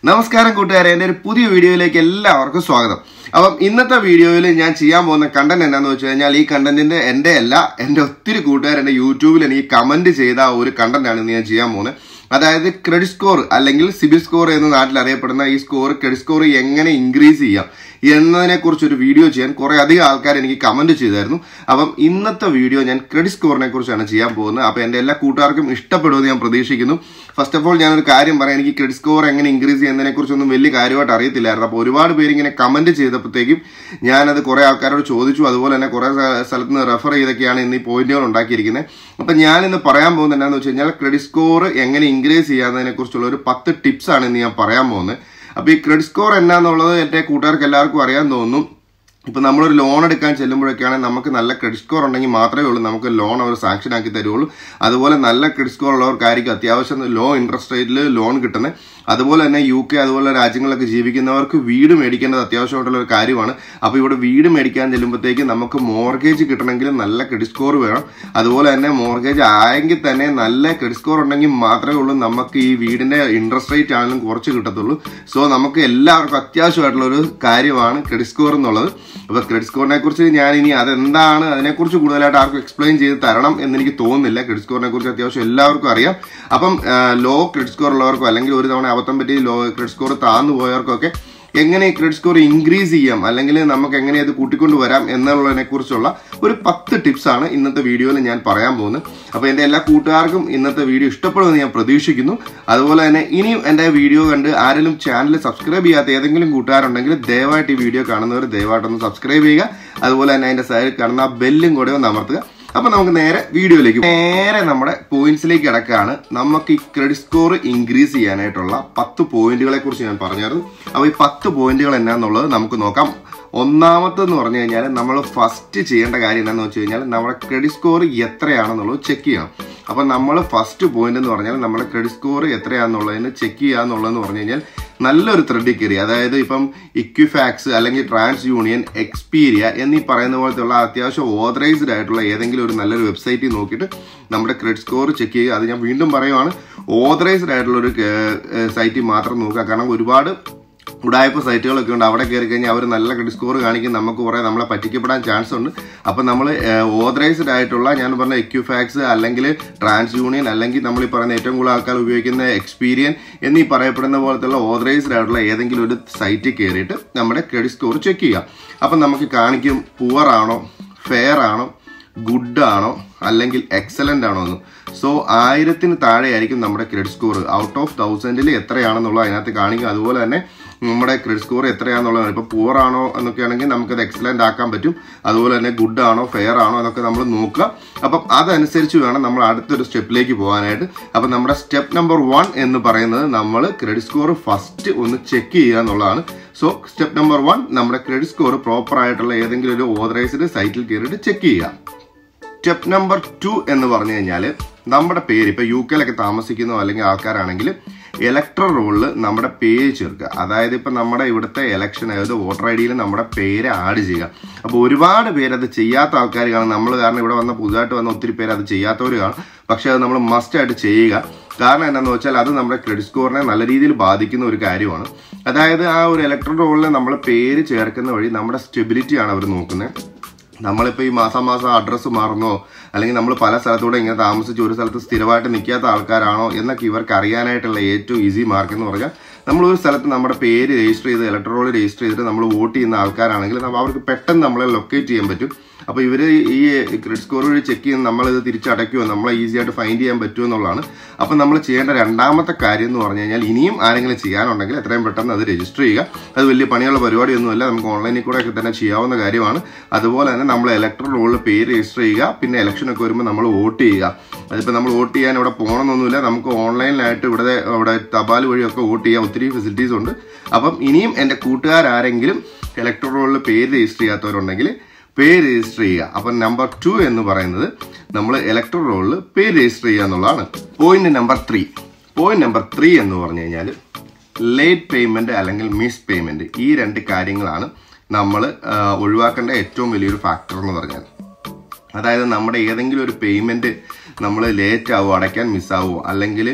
നമസ്കാരം കൂട്ടുകാരെ എൻ്റെ ഒരു പുതിയ വീഡിയോയിലേക്ക് എല്ലാവർക്കും സ്വാഗതം അപ്പം ഇന്നത്തെ വീഡിയോയിൽ ഞാൻ ചെയ്യാൻ പോകുന്ന കണ്ടന്റ് എന്താണെന്ന് വെച്ച് കഴിഞ്ഞാൽ ഈ കണ്ടന്റിന്റെ എൻ്റെ അല്ല എൻ്റെ ഒത്തിരി കൂട്ടുകാർ എൻ്റെ യൂട്യൂബിൽ എനിക്ക് കമന്റ് ചെയ്ത ഒരു കണ്ടന്റ് ആണ് ഇന്ന് ഞാൻ ചെയ്യാൻ പോകുന്നത് അതായത് ക്രെഡിറ്റ് സ്കോർ അല്ലെങ്കിൽ സിബിൽ സ്കോർ എന്ന് നാട്ടിൽ അറിയപ്പെടുന്ന ഈ സ്കോർ ക്രെഡിറ്റ് സ്കോർ എങ്ങനെ ഇൻക്രീസ് ചെയ്യാം എന്നതിനെ കുറിച്ച് ഒരു വീഡിയോ ചെയ്യാൻ കുറെ അധികം ആൾക്കാർ എനിക്ക് കമന്റ് ചെയ്തായിരുന്നു അപ്പം ഇന്നത്തെ വീഡിയോ ഞാൻ ക്രെഡിറ്റ് സ്കോറിനെ കുറിച്ചാണ് ചെയ്യാൻ പോകുന്നത് അപ്പം എൻ്റെ എല്ലാ കൂട്ടുകാർക്കും ഇഷ്ടപ്പെടുമെന്ന് ഞാൻ പ്രതീക്ഷിക്കുന്നു ഫസ്റ്റ് ഓഫ് ഓൾ ഞാനൊരു കാര്യം പറയാം എനിക്ക് ക്രെഡിറ്റ് സ്കോർ എങ്ങനെ ഇൻക്രീസ് ചെയ്യുന്നതിനെ കുറിച്ചൊന്നും വലിയ കാര്യമായിട്ട് അറിയത്തില്ലായിരുന്നു അപ്പോൾ ഒരുപാട് പേര് ഇങ്ങനെ കമന്റ് ചെയ്തപ്പോഴത്തേക്കും ഞാനത് കുറെ ആൾക്കാരോട് ചോദിച്ചു അതുപോലെ തന്നെ കുറെ സ്ഥലത്ത് നിന്ന് റെഫർ ചെയ്തൊക്കെയാണ് ഇന്ന് ഈ പോയിന്റുകൾ ഉണ്ടാക്കിയിരിക്കുന്നത് അപ്പം ഞാൻ ഇന്ന് പറയാൻ പോകുന്നത് എന്താണെന്ന് വെച്ച് കഴിഞ്ഞാൽ ക്രെഡിറ്റ് സ്കോർ എങ്ങനെ ഇൻക്രീസ് ചെയ്യാന്നതിനെ കുറിച്ചുള്ള ഒരു പത്ത് ടിപ്സ് ആണ് ഇന്ന് ഞാൻ പറയാൻ പോകുന്നത് അപ്പൊ ഈ ക്രെഡിറ്റ് സ്കോർ എന്നാന്നുള്ളത് എന്റെ കൂട്ടുകാർക്ക് എല്ലാവർക്കും അറിയാൻ തോന്നുന്നു ഇപ്പൊ നമ്മളൊരു ലോൺ എടുക്കാൻ ചെല്ലുമ്പോഴൊക്കെയാണ് നമുക്ക് നല്ല ക്രെഡിറ്റ് സ്കോർ ഉണ്ടെങ്കിൽ മാത്രമേ ഉള്ളൂ നമുക്ക് ലോൺ അവർ സാങ്ഷൻ ആക്കി തരുള്ളൂ അതുപോലെ നല്ല ക്രെഡിറ്റ് സ്കോർ ഉള്ളവർക്കായിരിക്കും അത്യാവശ്യം ലോ ഇൻട്രസ്റ്റ് റേറ്റിൽ ലോൺ കിട്ടുന്നത് അതുപോലെ തന്നെ യു കെ അതുപോലെ രാജ്യങ്ങളിലൊക്കെ ജീവിക്കുന്നവർക്ക് വീട് മേടിക്കേണ്ടത് അത്യാവശ്യമായിട്ടുള്ള ഒരു കാര്യമാണ് അപ്പോൾ ഇവിടെ വീട് മേടിക്കാൻ ചെല്ലുമ്പോഴത്തേക്ക് നമുക്ക് മോർഗേജ് കിട്ടണമെങ്കിൽ നല്ല ക്രെഡിറ്റ് സ്കോർ വേണം അതുപോലെ തന്നെ മോർഗേജ് ആയെങ്കിൽ തന്നെ നല്ല ക്രെഡിറ്റ് സ്കോർ ഉണ്ടെങ്കിൽ മാത്രമേ ഉള്ളൂ നമുക്ക് ഈ വീടിന്റെ ഇൻട്രസ്റ്റ് റേറ്റ് ആണെങ്കിലും കുറച്ച് കിട്ടത്തുള്ളൂ സോ നമുക്ക് എല്ലാവർക്കും അത്യാവശ്യമായിട്ടുള്ള ഒരു കാര്യമാണ് ക്രെഡിറ്റ് സ്കോർ എന്നുള്ളത് അപ്പോൾ ക്രെഡിറ്റ് സ്കോറിനെ കുറിച്ച് ഞാൻ ഇനി അതെന്താണ് അതിനെക്കുറിച്ച് കൂടുതലായിട്ട് ആർക്കും എക്സ്പ്ലെയിൻ ചെയ്ത് തരണം എന്ന് എനിക്ക് തോന്നുന്നില്ല ക്രെഡിറ്റ് സ്കോറിനെ കുറിച്ച് അത്യാവശ്യം എല്ലാവർക്കും അറിയാം അപ്പം ലോ ക്രെഡിറ്റ് സ്കോർ ഉള്ളവർക്കോ അല്ലെങ്കിൽ ഒരു തവണ അബദ്ധം പറ്റി ലോ ക്രെഡിറ്റ് സ്കോർ താന്നു പോയവർക്കൊക്കെ എങ്ങനെ ഈ ക്രെഡിറ്റ് സ്കോർ ഇൻക്രീസ് ചെയ്യാം അല്ലെങ്കിൽ നമുക്ക് എങ്ങനെ അത് കൂട്ടിക്കൊണ്ട് വരാം എന്നുള്ളതിനെ കുറിച്ചുള്ള ഒരു പത്ത് ടിപ്സ് ആണ് ഇന്നത്തെ വീഡിയോയിൽ ഞാൻ പറയാൻ പോകുന്നത് അപ്പോൾ എൻ്റെ എല്ലാ കൂട്ടുകാർക്കും ഇന്നത്തെ വീഡിയോ ഇഷ്ടപ്പെടുമെന്ന് ഞാൻ പ്രതീക്ഷിക്കുന്നു അതുപോലെ തന്നെ ഇനിയും എൻ്റെ വീഡിയോ കണ്ട് ആരെങ്കിലും ചാനൽ സബ്സ്ക്രൈബ് ചെയ്യാത്ത ഏതെങ്കിലും കൂട്ടുകാരുണ്ടെങ്കിൽ ദയവായിട്ട് ഈ വീഡിയോ കാണുന്നവർ ദയവായിട്ടൊന്ന് സബ്സ്ക്രൈബ് ചെയ്യുക അതുപോലെ തന്നെ അതിൻ്റെ സൈഡിൽ കാണുന്ന ആ ബെല്ലും കൂടെ ഒന്ന് അമർത്തുക അപ്പൊ നമുക്ക് നേരെ വീഡിയോയിലേക്ക് നേരെ നമ്മുടെ പോയിന്റ്സിലേക്ക് കിടക്കുകയാണ് നമുക്ക് ഈ ക്രെഡിറ്റ് സ്കോർ ഇൻക്രീസ് ചെയ്യാനായിട്ടുള്ള പത്ത് പോയിന്റുകളെ കുറിച്ച് ഞാൻ പറഞ്ഞായിരുന്നു അപ്പൊ ഈ പത്ത് പോയിന്റുകൾ എന്നാന്നുള്ളത് നമുക്ക് നോക്കാം ഒന്നാമത്തെന്ന് പറഞ്ഞു കഴിഞ്ഞാൽ നമ്മൾ ഫസ്റ്റ് ചെയ്യേണ്ട കാര്യം എന്താണെന്ന് വെച്ച് കഴിഞ്ഞാൽ നമ്മുടെ ക്രെഡിറ്റ് സ്കോർ എത്രയാണെന്നുള്ളത് ചെക്ക് ചെയ്യണം അപ്പം നമ്മൾ ഫസ്റ്റ് പോയിന്റ് എന്ന് പറഞ്ഞാൽ നമ്മുടെ ക്രെഡിറ്റ് സ്കോർ എത്രയാണെന്നുള്ളതിന് ചെക്ക് ചെയ്യുക എന്നുള്ളതെന്ന് പറഞ്ഞു കഴിഞ്ഞാൽ നല്ലൊരു ത്രെഡിൽ കയറി അതായത് ഇപ്പം ഇക്വിഫാക്സ് അല്ലെങ്കിൽ ട്രാൻസ് യൂണിയൻ എക്സ്പീരിയ എന്നീ പറയുന്ന പോലത്തെയുള്ള അത്യാവശ്യം ഓതറൈസ്ഡ് ആയിട്ടുള്ള ഏതെങ്കിലും ഒരു നല്ലൊരു വെബ്സൈറ്റിൽ നോക്കിയിട്ട് നമ്മുടെ ക്രെഡിറ്റ് സ്കോർ ചെക്ക് ചെയ്യുക അത് ഞാൻ വീണ്ടും പറയുവാണ് ഓതറൈസ്ഡ് ആയിട്ടുള്ള ഒരു സൈറ്റിൽ മാത്രം നോക്കുക കാരണം ഒരുപാട് ഉടായ്പ സൈറ്റുകളൊക്കെ ഉണ്ട് അവിടെ കയറി കഴിഞ്ഞാൽ അവർ നല്ല ക്രെഡിറ്റ് സ്കോർ കാണിക്കും നമുക്ക് കുറേ നമ്മളെ പറ്റിക്കപ്പെടാൻ ചാൻസ് ഉണ്ട് അപ്പം നമ്മൾ ഓതറൈസ്ഡ് ആയിട്ടുള്ള ഞാൻ പറഞ്ഞ എക്യുഫാക്സ് അല്ലെങ്കിൽ ട്രാൻസ് യൂണിയൻ അല്ലെങ്കിൽ നമ്മൾ ഈ പറയുന്ന ഏറ്റവും കൂടുതൽ ആൾക്കാർ ഉപയോഗിക്കുന്ന എക്സ്പീരിയൻ എന്നീ പറയപ്പെടുന്ന പോലത്തുള്ള ഓതറൈസ്ഡ് ആയിട്ടുള്ള ഏതെങ്കിലും ഒരു സൈറ്റിൽ കയറിയിട്ട് നമ്മുടെ ക്രെഡിറ്റ് സ്കോർ ചെക്ക് ചെയ്യാം അപ്പം നമുക്ക് കാണിക്കും പുവർ ആണോ ഫെയർ ആണോ ഗുഡ് ആണോ അല്ലെങ്കിൽ എക്സലന്റ് ആണോ എന്ന് സോ ആയിരത്തിന് താഴെയായിരിക്കും നമ്മുടെ ക്രെഡിറ്റ് സ്കോർ ഔട്ട് ഓഫ് തൗസൻഡിൽ എത്രയാണെന്നുള്ളത് അതിനകത്ത് കാണിക്കും അതുപോലെ തന്നെ നമ്മുടെ ക്രെഡിറ്റ് സ്കോർ എത്രയാണെന്നുള്ളത് ഇപ്പോൾ പുവർ ആണോ എന്നൊക്കെ ആണെങ്കിൽ നമുക്കത് എക്സലന്റ് ആക്കാൻ പറ്റും അതുപോലെ തന്നെ ഗുഡ് ആണോ ഫെയർ ആണോ എന്നൊക്കെ നമ്മൾ നോക്കുക അപ്പം അതനുസരിച്ച് വേണം നമ്മൾ അടുത്തൊരു സ്റ്റെപ്പിലേക്ക് പോകാനായിട്ട് അപ്പം നമ്മുടെ സ്റ്റെപ്പ് നമ്പർ വൺ എന്ന് പറയുന്നത് നമ്മൾ ക്രെഡിറ്റ് സ്കോർ ഫസ്റ്റ് ഒന്ന് ചെക്ക് ചെയ്യുക എന്നുള്ളതാണ് സോ സ്റ്റെപ്പ് നമ്പർ വൺ നമ്മുടെ ക്രെഡിറ്റ് സ്കോർ പ്രോപ്പർ ആയിട്ടുള്ള ഏതെങ്കിലും ഒരു ഓതറൈസ്ഡ് സൈറ്റിൽ കയറിയിട്ട് ചെക്ക് ചെയ്യുക സ്റ്റെപ്പ് നമ്പർ ടു എന്ന് പറഞ്ഞു കഴിഞ്ഞാൽ നമ്മുടെ പേര് ഇപ്പൊ യു കെയിലൊക്കെ താമസിക്കുന്ന അല്ലെങ്കിൽ ആൾക്കാരാണെങ്കിൽ ഇലക്ട്രൽ റോളിൽ നമ്മുടെ പേര് ചേർക്കുക അതായത് ഇപ്പൊ നമ്മുടെ ഇവിടുത്തെ ഇലക്ഷൻ അതായത് വോട്ടർ ഐ ഡിയിൽ നമ്മുടെ പേര് ആഡ് ചെയ്യുക അപ്പോൾ ഒരുപാട് പേര് അത് ചെയ്യാത്ത ആൾക്കാർ കാണും നമ്മൾ കാരണം ഇവിടെ വന്ന പുതുതായിട്ട് വന്ന ഒത്തിരി പേര് അത് ചെയ്യാത്തവർ കാണും പക്ഷെ അത് നമ്മൾ മസ്റ്റ് ആയിട്ട് ചെയ്യുക കാരണം എന്താണെന്ന് വെച്ചാൽ അത് നമ്മുടെ ക്രെഡിറ്റ് സ്കോറിനെ നല്ല രീതിയിൽ ബാധിക്കുന്ന ഒരു കാര്യമാണ് അതായത് ആ ഒരു ഇലക്ട്രൽ റോളിൽ നമ്മൾ പേര് ചേർക്കുന്ന വഴി നമ്മുടെ സ്റ്റെബിലിറ്റിയാണ് അവർ നോക്കുന്നത് നമ്മളിപ്പോൾ ഈ മാസം മാസം അഡ്രസ്സ് മാറുന്നോ അല്ലെങ്കിൽ നമ്മൾ പല സ്ഥലത്തൂടെ ഇങ്ങനെ താമസിച്ച് ഒരു സ്ഥലത്ത് സ്ഥിരമായിട്ട് നിൽക്കാത്ത ആൾക്കാരാണോ എന്നൊക്കെ ഇവർക്ക് അറിയാനായിട്ടുള്ള ഏറ്റവും ഈസി മാർക്ക് എന്ന് പറഞ്ഞാൽ നമ്മൾ ഒരു സ്ഥലത്ത് നമ്മുടെ പേര് രജിസ്റ്റർ ചെയ്ത് ഇലക്ട്രോൾ രജിസ്റ്റർ ചെയ്തിട്ട് നമ്മൾ വോട്ട് ചെയ്യുന്ന ആൾക്കാരാണെങ്കിൽ അവർക്ക് പെട്ടെന്ന് നമ്മളെ ലൊക്കേറ്റ് ചെയ്യാൻ പറ്റും അപ്പോൾ ഇവർ ഈ ക്രെഡിറ്റ് സ്കോർ വഴി ചെക്ക് ചെയ്യുന്ന നമ്മളിത് തിരിച്ചടയ്ക്കുമോ നമ്മളെ ഈസി ആയിട്ട് ഫൈൻഡ് ചെയ്യാൻ പറ്റുമോ എന്നുള്ളതാണ് അപ്പം നമ്മൾ ചെയ്യേണ്ട രണ്ടാമത്തെ കാര്യം എന്ന് പറഞ്ഞു കഴിഞ്ഞാൽ ഇനിയും ആരെങ്കിലും ചെയ്യാനുണ്ടെങ്കിൽ എത്രയും പെട്ടെന്ന് അത് രജിസ്റ്റർ ചെയ്യുക അത് വലിയ പണിയുള്ള പരിപാടിയൊന്നുമല്ല നമുക്ക് ഓൺലൈനിൽ കൂടെ ഒക്കെ തന്നെ ചെയ്യാവുന്ന കാര്യമാണ് അതുപോലെ തന്നെ നമ്മൾ ഇലക്ട്രൽ റോളിൽ പേര് രജിസ്റ്റർ ചെയ്യുക പിന്നെ ഇലക്ഷനൊക്കെ വരുമ്പോൾ നമ്മൾ വോട്ട് ചെയ്യുക അതിപ്പോൾ നമ്മൾ വോട്ട് ചെയ്യാൻ ഇവിടെ പോകണമെന്നൊന്നുമില്ല നമുക്ക് ഓൺലൈനിലായിട്ട് ഇവിടെ ഇവിടെ തപാൽ വഴിയൊക്കെ വോട്ട് ചെയ്യാൻ ഒത്തിരി ഫെസിലിറ്റീസ് ഉണ്ട് അപ്പം ഇനിയും എൻ്റെ കൂട്ടുകാരാരെങ്കിലും ഇലക്ട്രൽ റോളിൽ പേര് രജിസ്റ്റർ ചെയ്യാത്തവരുണ്ടെങ്കിൽ പേര് രജിസ്റ്റർ ചെയ്യുക അപ്പം നമ്പർ ടു എന്ന് പറയുന്നത് നമ്മൾ ഇലക്ട്രൽ റോളിൽ പേര് രജിസ്റ്റർ ചെയ്യുക എന്നുള്ളതാണ് point number three point number three എന്ന് പറഞ്ഞു കഴിഞ്ഞാൽ ലേറ്റ് പേയ്മെന്റ് അല്ലെങ്കിൽ മിസ് പേയ്മെന്റ് ഈ രണ്ട് കാര്യങ്ങളാണ് നമ്മൾ ഒഴിവാക്കേണ്ട ഏറ്റവും വലിയൊരു ഫാക്ടർ എന്ന് പറഞ്ഞാൽ അതായത് നമ്മുടെ ഏതെങ്കിലും ഒരു പേയ്മെന്റ് നമ്മൾ ലേറ്റ് ആവുമോ അടയ്ക്കാൻ മിസ്സാവുമോ അല്ലെങ്കിൽ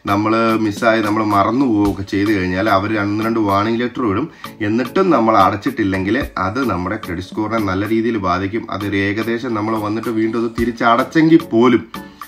നമ്മൾ മിസ്സായി നമ്മൾ മറന്നു പോവുകയൊക്കെ ചെയ്തു കഴിഞ്ഞാൽ അവർ രണ്ട് രണ്ട് വാണിംഗ് ലെറ്റർ വിടും എന്നിട്ടും നമ്മൾ അടച്ചിട്ടില്ലെങ്കിൽ അത് നമ്മുടെ ക്രെഡിറ്റ് സ്കോറിനെ നല്ല രീതിയിൽ ബാധിക്കും അതൊരു ഏകദേശം നമ്മൾ വന്നിട്ട് വീണ്ടും അത് തിരിച്ചടച്ചെങ്കിൽ പോലും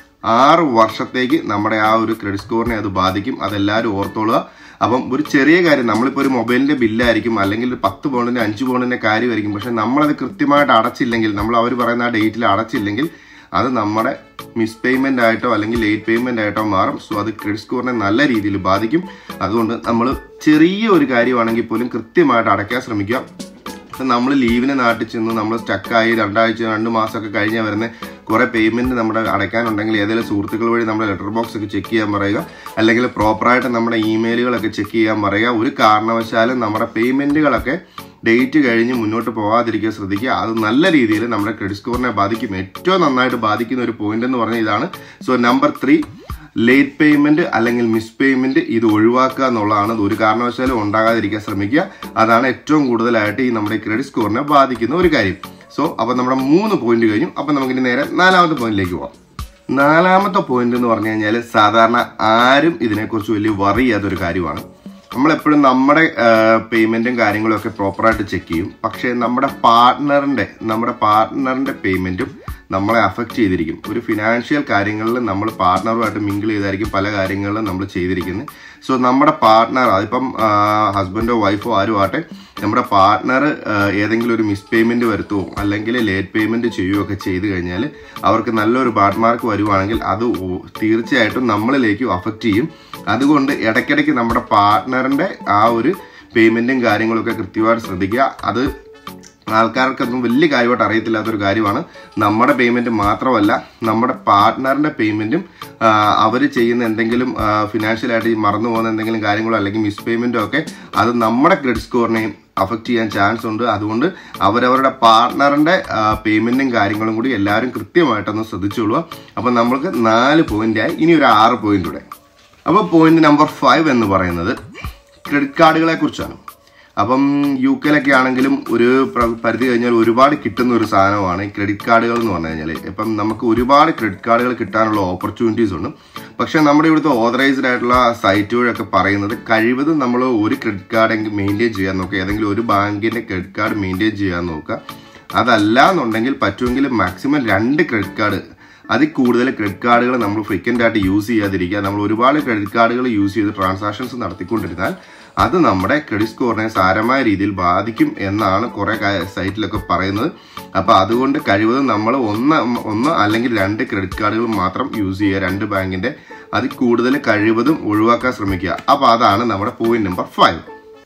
ആറ് വർഷത്തേക്ക് നമ്മുടെ ആ ഒരു ക്രെഡിറ്റ് സ്കോറിനെ അത് ബാധിക്കും അതെല്ലാവരും ഓർത്തോളുക അപ്പം ഒരു ചെറിയ കാര്യം നമ്മളിപ്പോൾ ഒരു മൊബൈലിന്റെ ബില്ലായിരിക്കും അല്ലെങ്കിൽ ഒരു പത്ത് പൗണ്ടിന്റെ അഞ്ച് പൗണ്ടിന്റെ കാര്യമായിരിക്കും പക്ഷെ നമ്മളത് കൃത്യമായിട്ട് അടച്ചില്ലെങ്കിൽ നമ്മൾ അവർ പറയുന്ന ആ ഡേറ്റിൽ അടച്ചില്ലെങ്കിൽ അത് നമ്മുടെ മിസ് പേയ്മെന്റ് ആയിട്ടോ അല്ലെങ്കിൽ ലേറ്റ് പേയ്മെന്റ് ആയിട്ടോ മാറും സോ അത് ക്രെഡിറ്റ് സ്കോറിനെ നല്ല രീതിയിൽ ബാധിക്കും അതുകൊണ്ട് നമ്മൾ ചെറിയ ഒരു കാര്യമാണെങ്കിൽ പോലും കൃത്യമായിട്ട് അടയ്ക്കാൻ ശ്രമിക്കുക ഇപ്പം നമ്മൾ ലീവിന് നാട്ടിൽ ചെന്ന് നമ്മൾ സ്റ്റക്കായി രണ്ടാഴ്ച രണ്ട് മാസമൊക്കെ കഴിഞ്ഞാൽ വരുന്ന കുറേ പേയ്മെന്റ് നമ്മുടെ അടയ്ക്കാനുണ്ടെങ്കിൽ ഏതെങ്കിലും സുഹൃത്തുക്കൾ വഴി നമ്മുടെ ലെറ്റർ ബോക്സ് ഒക്കെ ചെക്ക് ചെയ്യാൻ പറയുക അല്ലെങ്കിൽ പ്രോപ്പറായിട്ട് നമ്മുടെ ഇമെയിലുകളൊക്കെ ചെക്ക് ചെയ്യാൻ പറയുക ഒരു കാരണവശാലും നമ്മുടെ പേയ്മെന്റുകളൊക്കെ ഡേറ്റ് കഴിഞ്ഞ് മുന്നോട്ട് പോകാതിരിക്കാൻ ശ്രദ്ധിക്കുക അത് നല്ല രീതിയിൽ നമ്മുടെ ക്രെഡിറ്റ് സ്കോറിനെ ബാധിക്കും ഏറ്റവും നന്നായിട്ട് ബാധിക്കുന്ന ഒരു പോയിന്റ് എന്ന് പറഞ്ഞാൽ ഇതാണ് so number three late payment അല്ലെങ്കിൽ മിസ് പേയ്മെന്റ് ഇത് ഒഴിവാക്കുക എന്നുള്ളതാണ് ഇത് ഒരു കാരണവശാലും ഉണ്ടാകാതിരിക്കാൻ ശ്രമിക്കുക അതാണ് ഏറ്റവും കൂടുതലായിട്ട് ഈ നമ്മുടെ ക്രെഡിറ്റ് സ്കോറിനെ ബാധിക്കുന്ന ഒരു കാര്യം സോ അപ്പൊ നമ്മുടെ മൂന്ന് പോയിന്റ് കഴിഞ്ഞു അപ്പൊ നമുക്കിനി നേരെ നാലാമത്തെ പോയിന്റിലേക്ക് പോവാം നാലാമത്തെ പോയിന്റ് എന്ന് പറഞ്ഞു കഴിഞ്ഞാൽ സാധാരണ ആരും ഇതിനെക്കുറിച്ച് വലിയ വറി ചെയ്യാത്തൊരു കാര്യമാണ് നമ്മളെപ്പോഴും നമ്മുടെ പേയ്മെന്റും കാര്യങ്ങളും ഒക്കെ പ്രോപ്പറായിട്ട് ചെക്ക് ചെയ്യും പക്ഷേ നമ്മുടെ പാർട്ട്ണറിന്റെ നമ്മുടെ പാർട്ട്ണറിന്റെ പേയ്മെന്റും നമ്മളെ അഫക്റ്റ് ചെയ്തിരിക്കും ഒരു ഫിനാൻഷ്യൽ കാര്യങ്ങളിൽ നമ്മൾ പാർട്ട്ണറുമായിട്ട് മിങ്കിൾ ചെയ്തായിരിക്കും പല കാര്യങ്ങളിലും നമ്മൾ ചെയ്തിരിക്കുന്നത് സോ നമ്മുടെ പാർട്ട്ണർ അതിപ്പം ഹസ്ബൻഡോ വൈഫോ ആരും ആട്ടെ നമ്മുടെ പാർട്ട്ണർ ഏതെങ്കിലും ഒരു മിസ് പേയ്മെന്റ് വരുത്തുവോ അല്ലെങ്കിൽ ലേറ്റ് പേയ്മെന്റ് ചെയ്യുകയോ ഒക്കെ ചെയ്തു കഴിഞ്ഞാൽ അവർക്ക് നല്ലൊരു ബാഡ് മാർക്ക് വരുവാണെങ്കിൽ അത് ഓ- തീർച്ചയായിട്ടും നമ്മളിലേക്കും അഫക്റ്റ് ചെയ്യും അതുകൊണ്ട് ഇടയ്ക്കിടയ്ക്ക് നമ്മുടെ പാർട്ട്ണറിന്റെ ആ ഒരു പേയ്മെന്റും കാര്യങ്ങളൊക്കെ കൃത്യമായിട്ട് ശ്രദ്ധിക്കുക അത് ആൾക്കാർക്കൊന്നും വലിയ കാര്യമായിട്ട് അറിയത്തില്ലാത്തൊരു കാര്യമാണ് നമ്മുടെ പേയ്മെന്റ് മാത്രമല്ല നമ്മുടെ പാർട്ട്ണറിന്റെ പേയ്മെന്റും അവർ ചെയ്യുന്ന എന്തെങ്കിലും ഫിനാൻഷ്യലായിട്ട് മറന്നു പോകുന്ന എന്തെങ്കിലും കാര്യങ്ങളോ അല്ലെങ്കിൽ മിസ് പേയ്മെന്റോ ഒക്കെ അത് നമ്മുടെ ക്രെഡിറ്റ് സ്കോറിനെയും അഫക്റ്റ് ചെയ്യാൻ ചാൻസ് ഉണ്ട് അതുകൊണ്ട് അവരവരുടെ പാർട്ട്ണറിന്റെ പേയ്മെന്റും കാര്യങ്ങളും കൂടി എല്ലാവരും കൃത്യമായിട്ടൊന്ന് ശ്രദ്ധിച്ചോളുക അപ്പം നമ്മൾക്ക് നാല് പോയിന്റായി ഇനി ഒരു ആറ് പോയിന്റ് കൂടെ അപ്പോൾ പോയിന്റ് നമ്പർ ഫൈവ് എന്ന് പറയുന്നത് ക്രെഡിറ്റ് കാർഡുകളെ കുറിച്ചാണ് അപ്പം യു കെയിലൊക്കെ ആണെങ്കിലും ഒരു പ്ര- പരിധി കഴിഞ്ഞാൽ ഒരുപാട് കിട്ടുന്ന ഒരു സാധനമാണ് ഈ ക്രെഡിറ്റ് കാർഡുകൾ എന്ന് പറഞ്ഞു കഴിഞ്ഞാൽ ഇപ്പം നമുക്ക് ഒരുപാട് ക്രെഡിറ്റ് കാർഡുകൾ കിട്ടാനുള്ള ഓപ്പർച്യൂണിറ്റീസ് ഉണ്ട് പക്ഷേ നമ്മുടെ ഇവിടുത്തെ ഓതറൈസ്ഡ് ആയിട്ടുള്ള സൈറ്റുകളൊക്കെ പറയുന്നത് കഴിവതും നമ്മൾ ഒരു ക്രെഡിറ്റ് കാർഡ് എങ്കിലും മെയിൻറ്റെയിൻ ചെയ്യാൻ നോക്കുക ഏതെങ്കിലും ഒരു ബാങ്കിന്റെ ക്രെഡിറ്റ് കാർഡ് മെയിൻറ്റെയിൻ ചെയ്യാൻ നോക്കുക അതല്ല എന്നുണ്ടെങ്കിൽ പറ്റുമെങ്കിൽ മാക്സിമം രണ്ട് ക്രെഡിറ്റ് കാർഡ് അതിൽ കൂടുതൽ ക്രെഡിറ്റ് കാർഡുകൾ നമ്മൾ ഫ്രീക്വന്റ് ആയിട്ട് യൂസ് ചെയ്യാതിരിക്കുക നമ്മൾ ഒരുപാട് ക്രെഡിറ്റ് കാർഡുകൾ യൂസ് ചെയ്ത് ട്രാൻസാക്ഷൻസ് നടത്തിക്കൊണ്ടിരുന്നാൽ അത് നമ്മുടെ ക്രെഡിറ്റ് സ്കോറിനെ സാരമായ രീതിയിൽ ബാധിക്കും എന്നാണ് കുറെ സൈറ്റിലൊക്കെ പറയുന്നത് അപ്പൊ അതുകൊണ്ട് കഴിവതും നമ്മൾ ഒന്ന് ഒന്ന് അല്ലെങ്കിൽ രണ്ട് ക്രെഡിറ്റ് കാർഡുകൾ മാത്രം യൂസ് ചെയ്യുക രണ്ട് ബാങ്കിന്റെ അതിൽ കൂടുതൽ കഴിവതും ഒഴിവാക്കാൻ ശ്രമിക്കുക അപ്പൊ അതാണ് നമ്മുടെ പോയിന്റ് നമ്പർ ഫൈവ്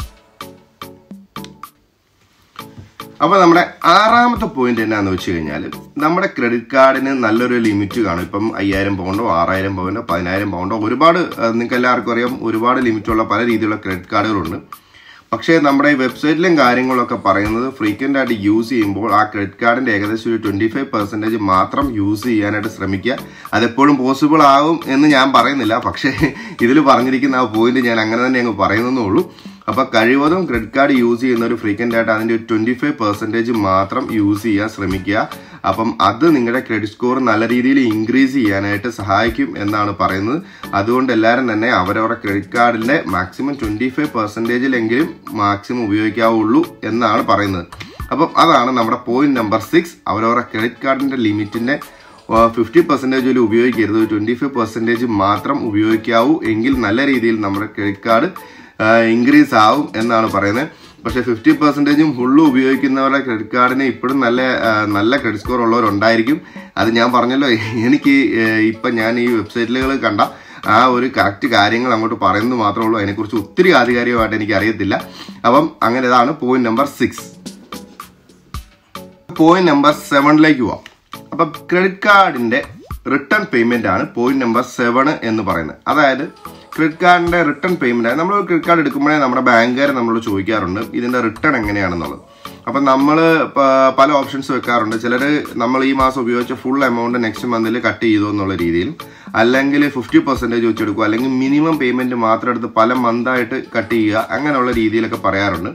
അപ്പൊ നമ്മുടെ ആറാമത്തെ പോയിന്റ് എന്നാന്ന് വെച്ച് കഴിഞ്ഞാൽ നമ്മുടെ ക്രെഡിറ്റ് കാർഡിന് നല്ലൊരു ലിമിറ്റ് കാണും ഇപ്പം അയ്യായിരം പൗണ്ടോ ആറായിരം പൗണ്ടോ പതിനായിരം പൗണ്ടോ ഒരുപാട് നിങ്ങൾക്ക് എല്ലാവർക്കും അറിയാം ഒരുപാട് ലിമിറ്റുള്ള പല രീതിയിലുള്ള ക്രെഡിറ്റ് കാർഡുകളുണ്ട് പക്ഷേ നമ്മുടെ ഈ വെബ്സൈറ്റിലും കാര്യങ്ങളൊക്കെ പറയുന്നത് ഫ്രീക്വന്റ് ആയിട്ട് യൂസ് ചെയ്യുമ്പോൾ ആ ക്രെഡിറ്റ് കാർഡിന്റെ ഏകദേശം ഒരു ട്വന്റി ഫൈവ് പെർസെന്റേജ് മാത്രം യൂസ് ചെയ്യാനായിട്ട് ശ്രമിക്കുക അതെപ്പോഴും പോസിബിൾ ആകും എന്ന് ഞാൻ പറയുന്നില്ല പക്ഷേ ഇതിൽ പറഞ്ഞിരിക്കുന്ന ആ പോയിന്റ് ഞാൻ അങ്ങനെ തന്നെ അങ്ങ് പറയുന്നേ ഉള്ളൂ അപ്പൊ കഴിവതും ക്രെഡിറ്റ് കാർഡ് യൂസ് ചെയ്യുന്ന ഒരു ഫ്രീക്വന്റ് ആയിട്ട് അതിന്റെ ഒരു ട്വന്റി ഫൈവ് പെർസെന്റേജ് മാത്രം യൂസ് ചെയ്യാൻ ശ്രമിക്കുക അപ്പം അത് നിങ്ങളുടെ ക്രെഡിറ്റ് സ്കോർ നല്ല രീതിയിൽ ഇൻക്രീസ് ചെയ്യാനായിട്ട് സഹായിക്കും എന്നാണ് പറയുന്നത് അതുകൊണ്ട് എല്ലാവരും തന്നെ അവരവരുടെ ക്രെഡിറ്റ് കാർഡിന്റെ മാക്സിമം ട്വന്റി ഫൈവ് പെർസെന്റേജിലെങ്കിലും മാക്സിമം ഉപയോഗിക്കാവുള്ളൂ എന്നാണ് പറയുന്നത് അപ്പം അതാണ് നമ്മുടെ പോയിന്റ് നമ്പർ സിക്സ് അവരവരുടെ ക്രെഡിറ്റ് കാർഡിന്റെ ലിമിറ്റിന്റെ ഫിഫ്റ്റി പെർസെൻറ്റേജ് പോലും ഉപയോഗിക്കരുത് ട്വന്റി ഫൈവ് പെർസെൻറ്റേജ് മാത്രം ഉപയോഗിക്കാവൂ എങ്കിൽ നല്ല രീതിയിൽ നമ്മുടെ ക്രെഡിറ്റ് കാർഡ് ഇൻക്രീസ് ആവും എന്നാണ് പറയുന്നത് പക്ഷേ ഫിഫ്റ്റി പെർസെൻറ്റേജും ഫുള്ളും ഉപയോഗിക്കുന്നവരുടെ ക്രെഡിറ്റ് കാർഡിന് ഇപ്പോഴും നല്ല ആ, നല്ല ക്രെഡിറ്റ് സ്കോർ ഉള്ളവരുണ്ടായിരിക്കും അത് ഞാൻ പറഞ്ഞല്ലോ എനിക്ക് ഏഹ്, ഇപ്പം ഞാൻ ഈ വെബ്സൈറ്റുകൾ കണ്ട ആ ഒരു കറക്റ്റ് കാര്യങ്ങൾ അങ്ങോട്ട് പറയുന്നത് മാത്രമേ ഉള്ളൂ അതിനെക്കുറിച്ച് ഒത്തിരി ആധികാരികമായിട്ട് എനിക്ക് അറിയത്തില്ല അപ്പം അങ്ങനെ ഇതാണ് point number six point number സെവനിലേക്ക് പോവാം അപ്പം ക്രെഡിറ്റ് കാർഡിന്റെ റിട്ടേൺ പേയ്മെന്റ് ആണ് പോയിന്റ് നമ്പർ സെവൻ എന്ന് പറയുന്നത് അതായത് ക്രെഡിറ്റ് കാർഡിന്റെ റിട്ടേൺ പേയ്മെന്റ് നമ്മൾ ക്രെഡിറ്റ് കാർഡ് എടുക്കുമ്പോഴേ നമ്മുടെ ബാങ്കുകാർ നമ്മളോട് ചോദിക്കാറുണ്ട് ഇതിന്റെ റിട്ടേൺ എങ്ങനെയാണെന്നുള്ളത് അപ്പം നമ്മൾ പല ഓപ്ഷൻസ് വെക്കാറുണ്ട് ചിലർ നമ്മൾ ഈ മാസം ഉപയോഗിച്ച ഫുൾ എമൗണ്ട് നെക്സ്റ്റ് മന്തിൽ കട്ട് ചെയ്തു എന്നുള്ള രീതിയിലും അല്ലെങ്കിൽ ഫിഫ്റ്റി പെർസെൻറ്റേജ് വെച്ചെടുക്കുക അല്ലെങ്കിൽ മിനിമം പേയ്മെന്റ് മാത്രം എടുത്ത് പല മന്തായിട്ട് കട്ട് ചെയ്യുക അങ്ങനെയുള്ള രീതിയിലൊക്കെ പറയാറുണ്ട്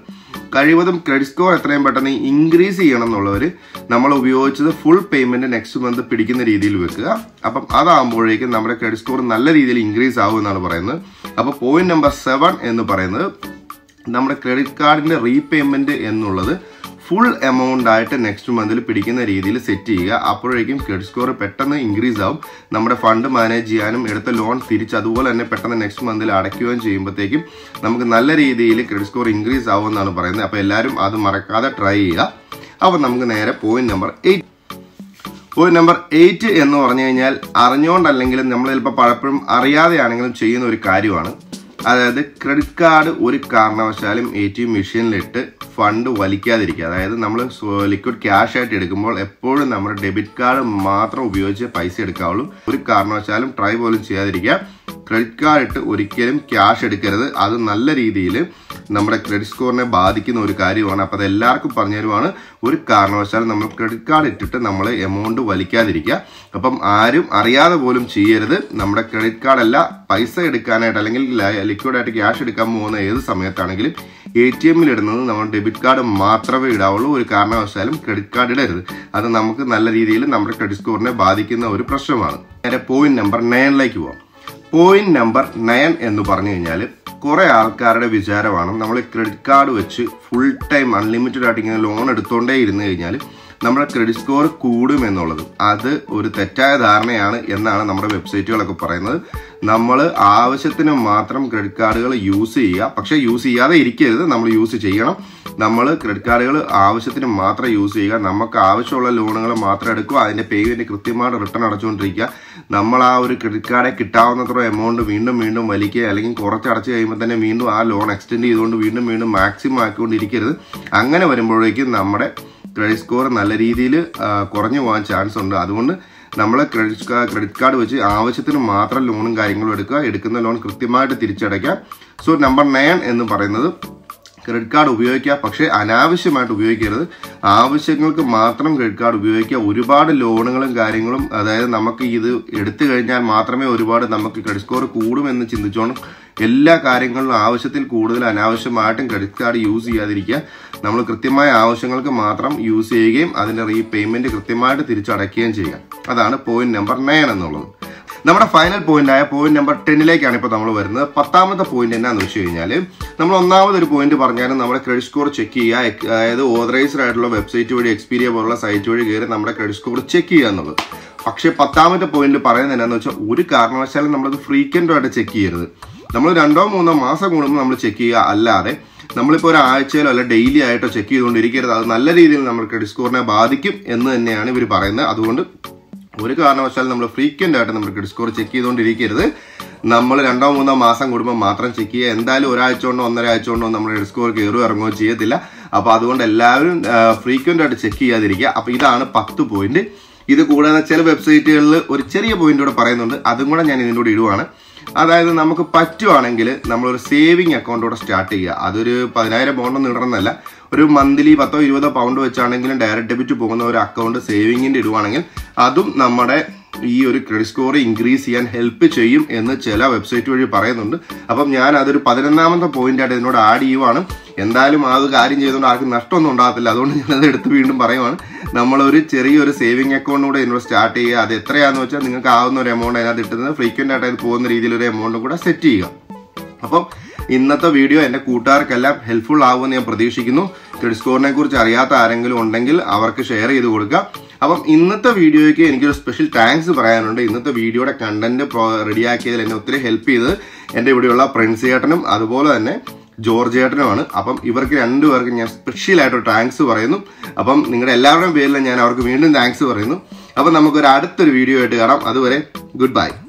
കഴിവതും ക്രെഡിറ്റ് സ്കോർ എത്രയും പെട്ടെന്ന് ഇൻക്രീസ് ചെയ്യണം എന്നുള്ളവർ നമ്മൾ ഉപയോഗിച്ചത് ഫുൾ പേയ്മെന്റ് നെക്സ്റ്റ് മന്ത് പിടിക്കുന്ന രീതിയിൽ വെക്കുക അപ്പം അതാകുമ്പോഴേക്കും നമ്മുടെ ക്രെഡിറ്റ് സ്കോർ നല്ല രീതിയിൽ ഇൻക്രീസ് ആവും എന്നാണ് പറയുന്നത് അപ്പോൾ പോയിന്റ് നമ്പർ സെവൻ എന്ന് പറയുന്നത് നമ്മുടെ ക്രെഡിറ്റ് കാർഡിന്റെ റീപേയ്മെന്റ് എന്നുള്ളത് ഫുൾ എമൗണ്ട് ആയിട്ട് നെക്സ്റ്റ് മന്തിൽ പിടിക്കുന്ന രീതിയിൽ സെറ്റ് ചെയ്യുക അപ്പോഴേക്കും ക്രെഡിറ്റ് സ്കോർ പെട്ടെന്ന് ഇൻക്രീസ് ആവും നമ്മുടെ ഫണ്ട് മാനേജ് ചെയ്യാനും എടുത്ത ലോൺ തിരിച്ച് അതുപോലെ തന്നെ പെട്ടെന്ന് നെക്സ്റ്റ് മന്തിൽ അടയ്ക്കുകയും ചെയ്യുമ്പോഴത്തേക്കും നമുക്ക് നല്ല രീതിയിൽ ക്രെഡിറ്റ് സ്കോർ ഇൻക്രീസ് ആവും എന്നാണ് പറയുന്നത് അപ്പോൾ എല്ലാവരും അത് മറക്കാതെ ട്രൈ ചെയ്യുക അപ്പോൾ നമുക്ക് നേരെ point number eight point number eight എന്ന് പറഞ്ഞു കഴിഞ്ഞാൽ അറിഞ്ഞുകൊണ്ടല്ലെങ്കിലും നമ്മൾ ചിലപ്പോൾ പലപ്പോഴും അറിയാതെയാണെങ്കിലും ചെയ്യുന്ന ഒരു കാര്യമാണ് അതായത് ക്രെഡിറ്റ് കാർഡ് ഒരു കാരണവശാലും എ ടി എം മെഷീനിലിട്ട് ഫണ്ട് വലിക്കാതിരിക്കുക അതായത് നമ്മൾ ലിക്വിഡ് ക്യാഷ് ആയിട്ട് എടുക്കുമ്പോൾ എപ്പോഴും നമ്മുടെ ഡെബിറ്റ് കാർഡ് മാത്രം ഉപയോഗിച്ച് പൈസ എടുക്കാവുള്ളൂ ഒരു കാരണവശാലും ട്രൈ പോലും ചെയ്യാതിരിക്കുക ക്രെഡിറ്റ് കാർഡ് ഇട്ട് ഒരിക്കലും ക്യാഷ് എടുക്കരുത് അത് നല്ല രീതിയിൽ നമ്മുടെ ക്രെഡിറ്റ് സ്കോറിനെ ബാധിക്കുന്ന ഒരു കാര്യമാണ് അപ്പോൾ അത് എല്ലാവർക്കും പറഞ്ഞു തരുവാണ് ഒരു കാരണവശാലും നമ്മൾ ക്രെഡിറ്റ് കാർഡ് ഇട്ടിട്ട് നമ്മൾ എമൗണ്ട് വലിക്കാതിരിക്കുക അപ്പം ആരും അറിയാതെ പോലും ചെയ്യരുത് നമ്മുടെ ക്രെഡിറ്റ് കാർഡ് അല്ല പൈസ എടുക്കാനായിട്ട് അല്ലെങ്കിൽ ലിക്വിഡായിട്ട് ക്യാഷ് എടുക്കാൻ പോകുന്ന ഏത് സമയത്താണെങ്കിലും എ ടി എമ്മിൽ ഇടുന്നത് നമ്മൾ ഡെബിറ്റ് കാർഡ് മാത്രമേ ഇടാവുള്ളൂ ഒരു കാരണവശാലും ക്രെഡിറ്റ് കാർഡ് ഇടരുത് അത് നമുക്ക് നല്ല രീതിയിൽ നമ്മുടെ ക്രെഡിറ്റ് സ്കോറിനെ ബാധിക്കുന്ന ഒരു പ്രശ്നമാണ് നേരെ പോയിന്റ് നമ്പർ നയനിലേക്ക് പോവാം പോയിന്റ് നമ്പർ നയൻ എന്ന് പറഞ്ഞു കഴിഞ്ഞാൽ കുറെ ആൾക്കാരുടെ വിചാരമാണ് നമ്മൾ ക്രെഡിറ്റ് കാർഡ് വെച്ച് ഫുൾ ടൈം അൺലിമിറ്റഡ് ആയിട്ട് ഇങ്ങനെ ലോൺ എടുത്തോണ്ടേ ഇരുന്ന് കഴിഞ്ഞാൽ നമ്മുടെ ക്രെഡിറ്റ് സ്കോർ കൂടും എന്നുള്ളത് അത് ഒരു തെറ്റായ ധാരണയാണ് എന്നാണ് നമ്മുടെ വെബ്സൈറ്റുകളൊക്കെ പറയുന്നത് നമ്മൾ ആവശ്യത്തിന് മാത്രം ക്രെഡിറ്റ് കാർഡുകൾ യൂസ് ചെയ്യുക പക്ഷേ യൂസ് ചെയ്യാതെ ഇരിക്കരുത് നമ്മൾ യൂസ് ചെയ്യണം നമ്മൾ ക്രെഡിറ്റ് കാർഡുകൾ ആവശ്യത്തിന് മാത്രം യൂസ് ചെയ്യുക നമുക്ക് ആവശ്യമുള്ള ലോണുകൾ മാത്രം എടുക്കുക അതിന്റെ പേയ്മെന്റ് കൃത്യമായിട്ട് റിട്ടേൺ അടച്ചുകൊണ്ടിരിക്കുക നമ്മൾ ആ ഒരു ക്രെഡിറ്റ് കാർഡെ കിട്ടാവുന്നത്ര എമൗണ്ട് വീണ്ടും വീണ്ടും വലിക്കുക അല്ലെങ്കിൽ കുറച്ച് അടച്ചു കഴിയുമ്പോൾ തന്നെ വീണ്ടും ആ ലോൺ എക്സ്റ്റെൻഡ് ചെയ്തുകൊണ്ട് വീണ്ടും വീണ്ടും മാക്സിമം ആക്കിക്കൊണ്ടിരിക്കരുത് അങ്ങനെ വരുമ്പോഴേക്കും നമ്മുടെ ക്രെഡിറ്റ് സ്കോർ നല്ല രീതിയിൽ കുറഞ്ഞു പോകാൻ ചാൻസ് ഉണ്ട് അതുകൊണ്ട് നമ്മൾ ക്രെഡിറ്റ് കാർഡ് ക്രെഡിറ്റ് കാർഡ് വെച്ച് ആവശ്യത്തിന് മാത്രം ലോണും കാര്യങ്ങളും എടുക്കുക എടുക്കുന്ന ലോൺ കൃത്യമായിട്ട് തിരിച്ചടയ്ക്കുക സോ നമ്പർ നയൻ എന്ന് പറയുന്നത് ക്രെഡിറ്റ് കാർഡ് ഉപയോഗിക്കുക പക്ഷേ അനാവശ്യമായിട്ട് ഉപയോഗിക്കരുത് ആവശ്യങ്ങൾക്ക് മാത്രം ക്രെഡിറ്റ് കാർഡ് ഉപയോഗിക്കുക ഒരുപാട് ലോണുകളും കാര്യങ്ങളും അതായത് നമുക്ക് ഇത് എടുത്തു കഴിഞ്ഞാൽ മാത്രമേ ഒരുപാട് നമുക്ക് ക്രെഡിറ്റ് സ്കോർ കൂടുമെന്ന് ചിന്തിച്ചോണം എല്ലാ കാര്യങ്ങളിലും ആവശ്യത്തിൽ കൂടുതൽ അനാവശ്യമായിട്ടും ക്രെഡിറ്റ് കാർഡ് യൂസ് ചെയ്യാതിരിക്കുക നമ്മൾ കൃത്യമായ ആവശ്യങ്ങൾക്ക് മാത്രം യൂസ് ചെയ്യുകയും അതിന്റെ റീപേയ്മെന്റ് കൃത്യമായിട്ട് തിരിച്ചടയ്ക്കുകയും ചെയ്യുക അതാണ് പോയിന്റ് നമ്പർ നയൻ എന്നുള്ളത് നമ്മുടെ ഫൈനൽ പോയിന്റ് ആയ പോയിന്റ് നമ്പർ ടെന്നിലേക്കാണ് ഇപ്പോൾ നമ്മൾ വരുന്നത് പത്താമത്തെ പോയിന്റ് എന്നാന്ന് വെച്ച് കഴിഞ്ഞാൽ നമ്മൾ ഒന്നാമത് ഒരു പോയിന്റ് പറഞ്ഞാലും നമ്മുടെ ക്രെഡിറ്റ് സ്കോർ ചെക്ക് ചെയ്യുക അതായത് ഓതറൈസ്ഡ് ആയിട്ടുള്ള വെബ്സൈറ്റ് വഴി എക്സ്പീരിയ പോലുള്ള സൈറ്റ് വഴി കയറി നമ്മുടെ ക്രെഡിറ്റ് സ്കോർ ചെക്ക് ചെയ്യുക എന്നുള്ളത് പക്ഷേ പത്താമത്തെ പോയിന്റ് പറയുന്നത് എന്നാന്ന് വെച്ചാൽ ഒരു കാരണവശാലും നമ്മളത് ഫ്രീക്വന്റ് ആയിട്ട് ചെക്ക് ചെയ്യരുത് നമ്മൾ രണ്ടോ മൂന്നോ മാസം കൂടുമ്പോൾ നമ്മൾ ചെക്ക് ചെയ്യുക അല്ലാതെ നമ്മളിപ്പോൾ ഒരു ആഴ്ചയിലോ അല്ല ഡെയിലി ആയിട്ടോ ചെക്ക് ചെയ്തുകൊണ്ടിരിക്കരുത് അത് നല്ല രീതിയിൽ നമ്മുടെ ക്രെഡിറ്റ് സ്കോറിനെ ബാധിക്കും എന്ന് തന്നെയാണ് ഇവർ പറയുന്നത് അതുകൊണ്ട് ഒരു കാരണവശാലും നമ്മൾ ഫ്രീക്വന്റ് ആയിട്ട് നമ്മുടെ ക്രെഡിറ്റ് സ്കോർ ചെക്ക് ചെയ്തുകൊണ്ടിരിക്കരുത് നമ്മൾ രണ്ടോ മൂന്നോ മാസം കൂടുമ്പോൾ മാത്രം ചെക്ക് ചെയ്യുക എന്തായാലും ഒരാഴ്ച കൊണ്ടോ ഒന്നര ആഴ്ച കൊണ്ടോ നമ്മുടെ ക്രെഡിറ്റ് സ്കോർ കയറുകയോ ഇറങ്ങുകയോ ചെയ്യത്തില്ല അപ്പോൾ അതുകൊണ്ട് എല്ലാവരും ഫ്രീക്വന്റ് ആയിട്ട് ചെക്ക് ചെയ്യാതിരിക്കുക അപ്പോൾ ഇതാണ് പത്ത് പോയിന്റ് ഇത് കൂടാതെ ചില വെബ്സൈറ്റുകളിൽ ഒരു ചെറിയ പോയിന്റ് കൂടെ പറയുന്നുണ്ട് അതും കൂടെ ഞാൻ ഇതിൻ്റെ കൂടെ ഇടുവാണ് അതായത് നമുക്ക് പറ്റുവാണെങ്കിൽ നമ്മളൊരു സേവിങ് അക്കൗണ്ട് കൂടെ സ്റ്റാർട്ട് ചെയ്യുക അതൊരു പതിനായിരം പൗണ്ടൊന്നും ഇടണമെന്നല്ല ഒരു മന്ത്ലി പത്തോ ഇരുപതോ പൗണ്ട് വെച്ചാണെങ്കിലും ഡയറക്റ്റ് ഡെബിറ്റ് പോകുന്ന ഒരു അക്കൗണ്ട് സേവിങ്ങിൻ്റെ ഇടുവാണെങ്കിൽ അതും നമ്മുടെ ഈ ഒരു ക്രെഡിറ്റ് സ്കോർ ഇൻക്രീസ് ചെയ്യാൻ ഹെൽപ്പ് ചെയ്യും എന്ന് ചില വെബ്സൈറ്റ് വഴി പറയുന്നുണ്ട് അപ്പം ഞാൻ അതൊരു പതിനൊന്നാമത്തെ പോയിന്റ് ആയിട്ട് ഇതിനോട് ആഡ് ചെയ്യുവാണ് എന്തായാലും ആ ഒരു കാര്യം ചെയ്തുകൊണ്ട് ആർക്കും നഷ്ടമൊന്നും ഉണ്ടാകത്തില്ല അതുകൊണ്ട് ഞാനത് എടുത്ത് വീണ്ടും പറയുവാണ് നമ്മളൊരു ചെറിയൊരു സേവിങ് അക്കൗണ്ട് കൂടെ ഇതിനോട് സ്റ്റാർട്ട് ചെയ്യുക അത് എത്രയാണെന്ന് വെച്ചാൽ നിങ്ങൾക്ക് ആവുന്ന ഒരു എമൗണ്ട് അതിനകത്ത് ഇട്ടുന്നത് ഫ്രീക്വന്റ് ആയിട്ട് അത് പോകുന്ന രീതിയിൽ ഒരു എമൗണ്ടും കൂടെ സെറ്റ് ചെയ്യുക അപ്പം ഇന്നത്തെ വീഡിയോ എൻ്റെ കൂട്ടുകാർക്കെല്ലാം ഹെൽപ്ഫുൾ ആകുമെന്ന് ഞാൻ പ്രതീക്ഷിക്കുന്നു ക്രെഡിറ്റ് സ്കോറിനെ കുറിച്ച് അറിയാത്ത ആരെങ്കിലും ഉണ്ടെങ്കിൽ അവർക്ക് ഷെയർ ചെയ്ത് കൊടുക്കുക അപ്പം ഇന്നത്തെ വീഡിയോയ്ക്ക് എനിക്കൊരു സ്പെഷ്യൽ താങ്ക്സ് പറയാനുണ്ട് ഇന്നത്തെ വീഡിയോയുടെ കണ്ടന്റ് റെഡിയാക്കിയതിൽ എന്നെ ഒത്തിരി ഹെൽപ്പ് ചെയ്തത് എൻ്റെ ഇവിടെയുള്ള പ്രിൻസ് ചേട്ടനും അതുപോലെ തന്നെ ജോർജ് ചേട്ടനുമാണ് അപ്പം ഇവർക്ക് രണ്ടുപേർക്കും ഞാൻ സ്പെഷ്യൽ ആയിട്ട് താങ്ക്സ് പറയുന്നു അപ്പം നിങ്ങളുടെ എല്ലാവരുടെയും പേരിൽ ഞാൻ അവർക്ക് വീണ്ടും താങ്ക്സ് പറയുന്നു അപ്പം നമുക്കൊരു അടുത്തൊരു വീഡിയോ ആയിട്ട് കാണാം അതുവരെ ഗുഡ് ബൈ